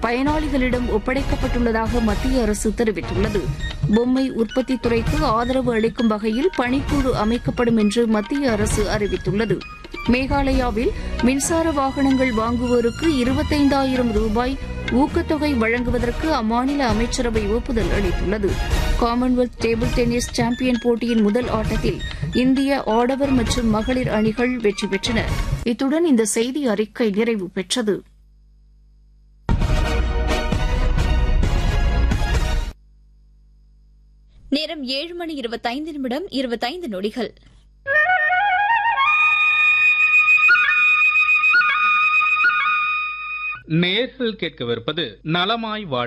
பயனாளிகளிடம் ஒப்படைக்கப்பட்டுள்ளதாக மத்திய அரசு தெரிவித்துள்ளது பொம்மை உற்பத்தி துறைக்கு ஆதரவு அளிக்கும் வகையில் பணிக்குழு அமைக்கப்படும் என்று மத்திய அரசு அறிவித்துள்ளது மேகாலயாவில் மின்சார வாகனங்கள் வாங்குவோருக்கு இருபத்தைந்தாயிரம் ரூபாய் ஊக்கத்தொகை வழங்குவதற்கு அம்மாநில அமைச்சரவை ஒப்புதல் அளித்துள்ளது காமன்வெல்த் டேபிள் டென்னிஸ் சாம்பியன் போட்டியின் முதல் ஆட்டத்தில் இந்திய ஆடவர் மற்றும் மகளிர் அணிகள் வெற்றி பெற்றன இத்துடன் இந்த செய்தி அறிக்கை நிறைவு பெற்றது நேரம் ஏழு மணி இருபத்தைந்து நிமிடம் இருபத்தைந்து நொடிகள் நேர்கள் கேட்கவிருப்பது நலமாய் வாழ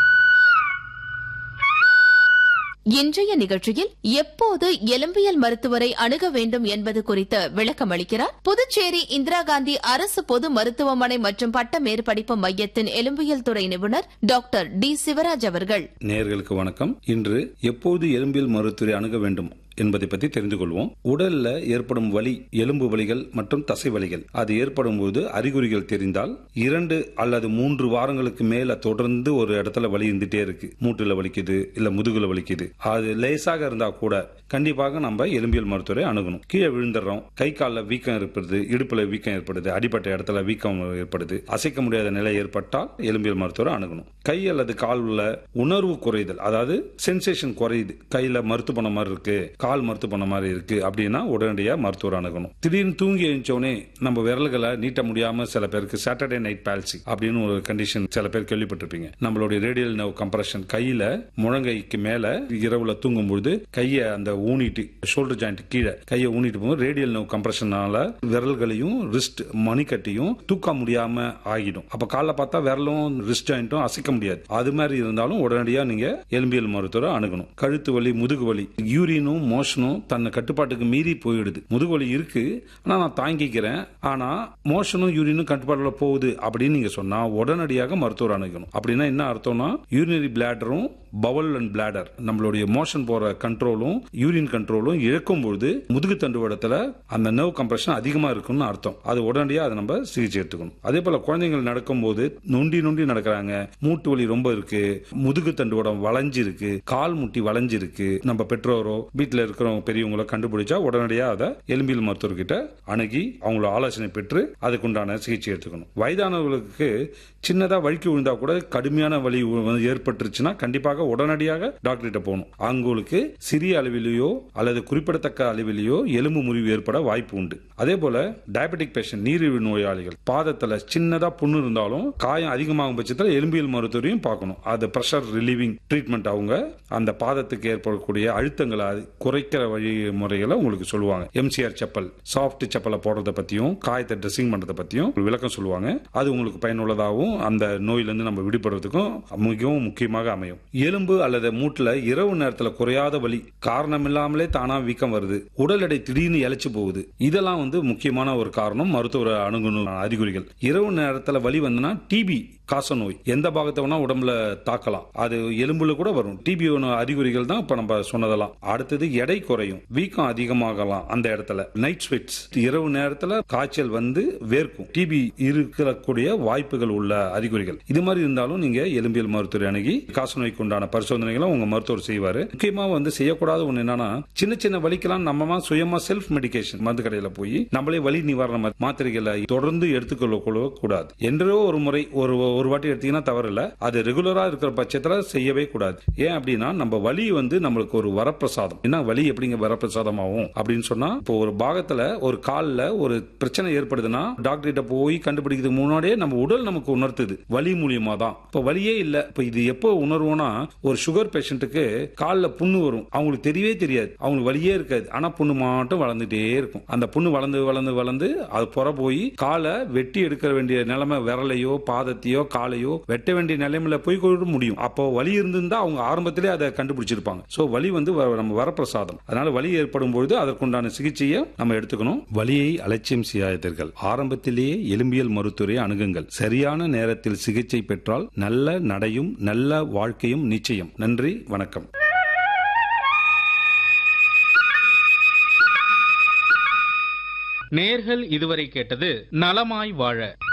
இன்றைய நிகழ்ச்சியில் எப்போது எலும்பியல் மருத்துவரை அணுக வேண்டும் என்பது குறித்து விளக்கம் அளிக்கிறார் புதுச்சேரி இந்திரா காந்தி அரசு பொது மருத்துவமனை மற்றும் பட்ட மேற்படிப்பு மையத்தின் எலும்பியல் துறை நிபுணர் டாக்டர் டி சிவராஜ் அவர்கள் நேயர்களுக்கு வணக்கம் இன்று எப்போது எலும்பியல் மருத்துவரை அணுக வேண்டும் என்பதை பற்றி தெரிந்து கொள்வோம் உடல்ல ஏற்படும் வலி எலும்பு வலிகள் மற்றும் தசை வலிகள் அது ஏற்படும் போது அறிகுறிகள் தெரிந்தால் இரண்டு அல்லது மூன்று வாரங்களுக்கு மேல தொடர்ந்து ஒரு இடத்துல வலி இருந்துட்டே இருக்கு மூட்டுல வலிக்குது இல்ல முதுகுல வலிக்குது அது லேசாக இருந்தா கூட கண்டிப்பாக நம்ம எலும்பியல் மருத்துவரை அணுகணும் கீழே விழுந்துடுறோம் கை காலில் வீக்கம் ஏற்படுது இடுப்புல வீக்கம் ஏற்படுது அடிப்பட்ட இடத்துல வீக்கம் ஏற்படுது அசைக்க முடியாத நிலை ஏற்பட்டால் எலும்பியல் மருத்துவரை அணுகணும் கை அல்லது கால் உள்ள உணர்வு குறைதல் அதாவது சென்சேஷன் குறையுது கையில மருத்து பண்ண மாதிரி இருக்கு கால் மருத்து பண்ண மாதிரி இருக்கு அப்படின்னா உடனடியாக மருத்துவர் அணுகணும் திடீர்னு தூங்கி எழுந்தோடனே நம்ம விரல்களை நீட்ட முடியாம சில பேருக்கு சாட்டர்டே நைட் பால்சி அப்படின்னு ஒரு கண்டிஷன் சில பேர் கேள்விப்பட்டிருப்பீங்க நம்மளுடைய ரேடியல் நர்வ் கம்ப்ரஷன் கையில முழங்கைக்கு மேல இரவுல தூங்கும் பொழுது கையை அந்த ஊனிட்டு ஷோல்டர் ஜாயிண்ட் கீழே கையை ஊனிட்டு போகும்போது ரேடியல் நர்வ் கம்ப்ரஷனால விரல்களையும் ரிஸ்ட் மணிக்கட்டையும் தூக்க முடியாம ஆகிடும் அப்ப காலைல பார்த்தா விரலும் ரிஸ்ட் ஜாயிண்ட்டும் அசைக்க முடியாது அது மாதிரி இருந்தாலும் உடனடியாக நீங்க எலும்பியல் மருத்துவரை அணுகணும் கழுத்து வலி முதுகு வலி யூரினும் மோஷனும் தன்னை கட்டுப்பாட்டுக்கு மீறி போயிடுது முதுகு வலி இருக்கு ஆனா நான் தாங்கிக்கிறேன் ஆனா மோஷனும் யூரினும் கட்டுப்பாட்டுல போகுது அப்படின்னு நீங்க சொன்னா உடனடியாக மருத்துவர் அணுகணும் அப்படின்னா என்ன அர்த்தம்னா யூரினரி பிளாடரும் பவல் அண்ட் பிளாடர் நம்மளுடைய மோஷன் போற கண்ட்ரோலும் யூரின் கண்ட்ரோலும் இழக்கும் பொழுது முதுகு தண்டுவடத்துல அந்த நர்வ் கம்ப்ரெஷன் அதிகமா இருக்கும்னு அர்த்தம் அது உடனடியாக அதை நம்ம சிகிச்சை எடுத்துக்கணும் அதே போல குழந்தைகள் நடக்கும்போது நொண்டி நொண்டி நடக்கிறாங்க மூட்டு வலி ரொம்ப இருக்கு முதுகு தண்டுவடம் வளைஞ்சு இருக்கு கால் முட்டி வளைஞ்சு இருக்கு நம்ம பெற்றோரோ வீட்டில் இருக்கிறவங்க பெரியவங்களோ கண்டுபிடிச்சா உடனடியாக அதை எலும்பியல் மருத்துவர்கிட்ட அணுகி அவங்கள ஆலோசனை பெற்று அதுக்குண்டான சிகிச்சை எடுத்துக்கணும் வயதானவர்களுக்கு சின்னதா வழுக்கி விழுந்தா கூட கடுமையான வலி வந்து ஏற்பட்டுருச்சுன்னா கண்டிப்பாக உடனடியாக டாக்டர்கிட்ட போகணும் அவங்களுக்கு சிறிய அளவிலேயோ அல்லது குறிப்பிடத்தக்க அளவிலேயோ எலும்பு முறிவு ஏற்பட வாய்ப்பு உண்டு அதே போல டயபெட்டிக் பேஷண்ட் நீரிழிவு நோயாளிகள் பாதத்துல சின்னதா புண்ணு இருந்தாலும் காயம் அதிகமாகும் பட்சத்தில் எலும்பியல் மருத்துவரையும் பார்க்கணும் அது பிரஷர் ரிலீவிங் ட்ரீட்மெண்ட் அவங்க அந்த பாதத்துக்கு ஏற்படக்கூடிய அழுத்தங்களை அது குறைக்கிற வழிமுறைகளை உங்களுக்கு சொல்லுவாங்க எம்சிஆர் செப்பல் சாஃப்ட் செப்பலை போடுறத பத்தியும் காயத்தை ட்ரெஸ்ஸிங் பண்றத பத்தியும் ஒரு விளக்கம் சொல்லுவாங்க அது உங்களுக்கு பயனுள்ளதாகவும் அந்த நோயிலிருந்து நம்ம விடுபடுறதுக்கும் மிகவும் முக்கியமாக அமையும் எலும்பு அல்லது மூட்டுல இரவு நேரத்துல குறையாத வலி காரணம் இல்லாமலே தானா வீக்கம் வருது உடல் எடை திடீர்னு இழைச்சு போகுது இதெல்லாம் வந்து முக்கியமான ஒரு காரணம் மருத்துவரை அணுகணும் அறிகுறிகள் இரவு நேரத்துல வலி வந்துன்னா டிபி காச நோய் எந்த பாகத்தை வேணா உடம்புல தாக்கலாம் அது எலும்புல கூட வரும் டிபி அறிகுறிகள் தான் இப்ப நம்ம சொன்னதெல்லாம் அடுத்தது எடை குறையும் வீக்கம் அதிகமாகலாம் அந்த இடத்துல நைட் ஸ்வெட்ஸ் இரவு நேரத்துல காய்ச்சல் வந்து வேர்க்கும் டிபி இருக்கக்கூடிய வாய்ப்புகள் உள்ள அறிகுறிகள் இது மாதிரி இருந்தாலும் நீங்க எலும்பியல் மருத்துவர் அணுகி காச நோய்க்கு உண்டான பரிசோதனைகளை உங்க மருத்துவர் செய்வாரு முக்கியமா வந்து செய்யக்கூடாத ஒண்ணு என்னன்னா சின்ன சின்ன வலிக்கெல்லாம் நம்ம சுயமா செல்ஃப் மெடிகேஷன் மருந்து கடையில போய் நம்மளே வலி நிவாரண மாத்திரைகளை தொடர்ந்து எடுத்துக்கொள்ள கூடாது என்றோ ஒரு முறை ஒரு ஒரு வாட்டி எடுத்தீங்கன்னா தவறில்ல அது ரெகுலரா இருக்கிற பட்சத்துல செய்யவே கூடாது ஏன் அப்படின்னா நம்ம வலி வந்து நம்மளுக்கு ஒரு வரப்பிரசாதம் என்ன வலி எப்படிங்க வரப்பிரசாதம் ஆகும் அப்படின்னு சொன்னா இப்போ ஒரு பாகத்துல ஒரு கால்ல ஒரு பிரச்சனை ஏற்படுதுன்னா டாக்டர் கிட்ட போய் கண்டுபிடிக்கிறதுக்கு முன்னாடியே நம்ம உடல் நமக்கு உணர்த்துது வலி மூலியமா தான் இப்ப வலியே இல்ல இப்ப இது எப்போ உணர்வோம்னா ஒரு சுகர் பேஷண்ட்டுக்கு கால்ல புண்ணு வரும் அவங்களுக்கு தெரியவே தெரியாது அவங்களுக்கு வலியே இருக்காது ஆனா புண்ணு மட்டும் வளர்ந்துட்டே இருக்கும் அந்த புண்ணு வளர்ந்து வளர்ந்து வளர்ந்து அது புற போய் காலை வெட்டி எடுக்க வேண்டிய நிலைமை விரலையோ பாதத்தையோ காலையோ வெட்ட வேண்டிய நிலைமையில போய் கூட முடியும் அப்போ வலி இருந்திருந்தா அவங்க ஆரம்பத்திலே அதை கண்டுபிடிச்சிருப்பாங்க சோ வலி வந்து வ- நம்ம வரப்பிரசாதம் அதனால வலி ஏற்படும் பொழுது அதற்குண்டான சிகிச்சையை நம்ம எடுத்துக்கணும் வலியை அலட்சியம் செய்யாதீர்கள் ஆரம்பத்திலேயே எலும்பியல் மருத்துவரை அணுகுங்கள் சரியான நேரத்தில் சிகிச்சை பெற்றால் நல்ல நடையும் நல்ல வாழ்க்கையும் நிச்சயம் நன்றி வணக்கம் நேர்கள் இதுவரை கேட்டது நலமாய் வாழ